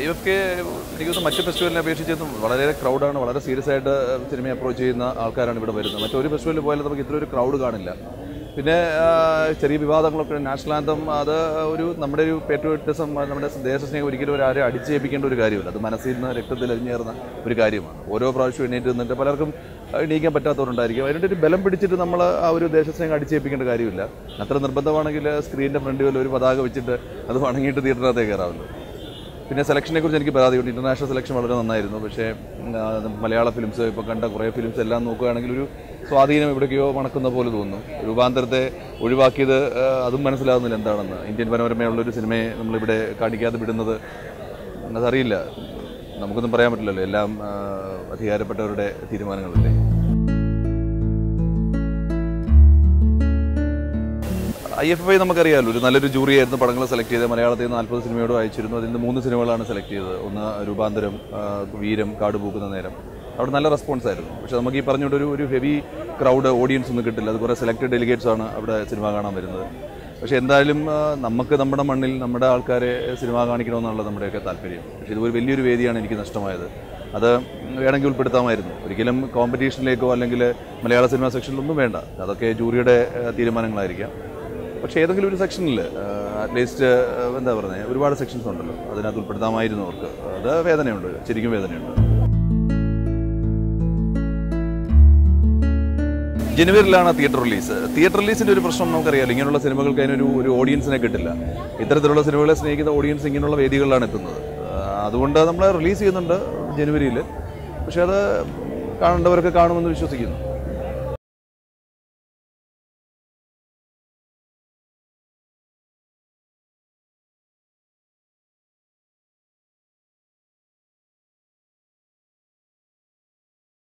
I F K എനിക്ക് തോന്നുന്നു മറ്റ് ഫെസ്റ്റിവലിനെ അപേക്ഷിച്ച് വളരെ ക്രൗഡാണ് വളരെ സീരിയസ് ആയിട്ട് സിനിമയെ അപ്രോച്ച് ചെയ്യുന്ന ആൾക്കാരാണ് ഇവിടെ വരുന്നത് മറ്റൊരു ഫെസ്റ്റിവലിൽ പോയാലും നമുക്ക് ഇത്ര ഒരു ക്രൗഡ് കാണില്ല പിന്നെ ആ, ചെറിയ വിവാദങ്ങളൊക്കെ നാഷണൽ ആന്തം അത് ഒരു നമ്മുടെ ഒരു പേട്രിയോട്ടിസം നമ്മുടെ ദേശസ്നേഹം ഒരിക്കലും ഒരു ആരെ അടിച്ചേൽപ്പിക്കേണ്ട ഒരു കാര്യമില്ല അത് മനസ്സിൽ നിന്ന് രക്തത്തിൽ അലിഞ്ഞേറുന്ന ഒരു കാര്യമാണ് ഓരോ പ്രാവശ്യവും എണീറ്റ് നിന്നിട്ട് പലർക്കും എണീക്കാൻ പറ്റാത്തവരുണ്ടായിരിക്കും അതിൻ്റെ ഒരു ബലം പിടിച്ചിട്ട് നമ്മൾ ആ ഒരു ദേശസ്നേഹം അടിച്ചേൽപ്പിക്കേണ്ട കാര്യമില്ല അത്ര നിർബന്ധമാണെങ്കിൽ സ്ക്രീനിൻ്റെ ഫ്രണ്ടിൽ ഒരു പതാക വെച്ചിട്ട് അത് വണങ്ങിയിട്ട് തിയേറ്ററിനകത്തേ കയറാമല്ലോ പിന്നെ സെലക്ഷനെ കുറിച്ച് എനിക്ക് പരാതിയുണ്ട് ഇന്റർനാഷണൽ സെലക്ഷൻ വളരെ നന്നായിരുന്നു പക്ഷേ ഉം, ആ, മലയാള ഫിലിംസ് ഇപ്പോൾ കണ്ട കുറേ ഫിലിംസ് എല്ലാം നോക്കുകയാണെങ്കിൽ ഒരു സ്വാധീനം എവിടേക്കോ മണക്കുന്ന പോലെ തോന്നുന്നു രൂപാന്തരത്തെ ഒഴിവാക്കിയത് ആ, അതും മനസ്സിലാകുന്നില്ല എന്താണെന്ന് ഇന്ത്യൻ പരമ്പരമയുള്ള ഒരു സിനിമയെ നമ്മളിവിടെ കാണിക്കാതെ വിടുന്നത് അതറിയില്ല നമുക്കൊന്നും പറയാൻ പറ്റില്ലല്ലോ എല്ലാം ആ, അധികാരപ്പെട്ടവരുടെ തീരുമാനങ്ങളല്ലേ ഐ എഫ് ഐ നമുക്കറിയാമല്ലോ ഒരു നല്ലൊരു ജൂറി ആയിരുന്നു പടങ്ങൾ സെലക്ട് ചെയ്ത് മലയാളത്തിൽ നിന്ന് നാൽപ്പത് സിനിമയോട് അയച്ചിരുന്നു അതിൽ നിന്ന് മൂന്ന് സിനിമകളാണ് സെലക്ട് ചെയ്തത് ഒന്ന് രൂപാന്തരം ആ, വീരം കാട് പൂക്കുന്ന നേരം അവിടെ നല്ല റെസ്പോൺസ് ആയിരുന്നു പക്ഷെ നമുക്ക് ഈ പറഞ്ഞുകൊണ്ട് ഒരു ഒരു ഹെവി ക്രൗഡ് ഓഡിയൻസ് ഒന്നും കിട്ടില്ല അത് കുറേ സെലക്ടഡ് ഡെലിഗേറ്റ്സ് ആണ് അവിടെ സിനിമ കാണാൻ വരുന്നത് പക്ഷേ എന്തായാലും ആ, നമുക്ക് നമ്മുടെ മണ്ണിൽ നമ്മുടെ ആൾക്കാരെ സിനിമ കാണിക്കണമെന്നുള്ള നമ്മുടെയൊക്കെ താല്പര്യം പക്ഷേ ഇത് ഒരു വലിയൊരു വേദിയാണ് എനിക്ക് നഷ്ടമായത് അത് വേണമെങ്കിൽ ഉൾപ്പെടുത്താമായിരുന്നു ഒരിക്കലും കോമ്പറ്റീഷനിലേക്കോ അല്ലെങ്കിൽ മലയാള സിനിമ സെക്ഷനിലൊന്നും വേണ്ട അതൊക്കെ ജൂറിയുടെ ആ, തീരുമാനങ്ങളായിരിക്കാം പക്ഷേ ഏതെങ്കിലും ഒരു സെക്ഷനിൽ അറ്റ്ലീസ്റ്റ് എന്താ പറയുന്നത് ഒരുപാട് സെക്ഷൻസ് ഉണ്ടല്ലോ അതിനകത്ത് ഉൾപ്പെടുത്താമായിരുന്നു അവർക്ക് അത് വേദനയുണ്ട് ശരിക്കും വേദനയുണ്ട് ജനുവരിയിലാണ് തിയേറ്റർ റിലീസ് തിയേറ്റർ റിലീസിന്റെ ഒരു പ്രശ്നം നമുക്കറിയാലോ ഇങ്ങനെയുള്ള സിനിമകൾക്ക് അതിനൊരു ഒരു ഓഡിയൻസിനെ കിട്ടില്ല ഇത്തരത്തിലുള്ള സിനിമകളെ സ്നേഹിക്കുന്ന ഓഡിയൻസ് ഇങ്ങനെയുള്ള വേദികളിലാണ് എത്തുന്നത് ആ, അതുകൊണ്ട് നമ്മൾ റിലീസ് ചെയ്യുന്നുണ്ട് ജനുവരിയിൽ പക്ഷേ അത് കാണേണ്ടവരൊക്കെ കാണുമെന്ന് വിശ്വസിക്കുന്നു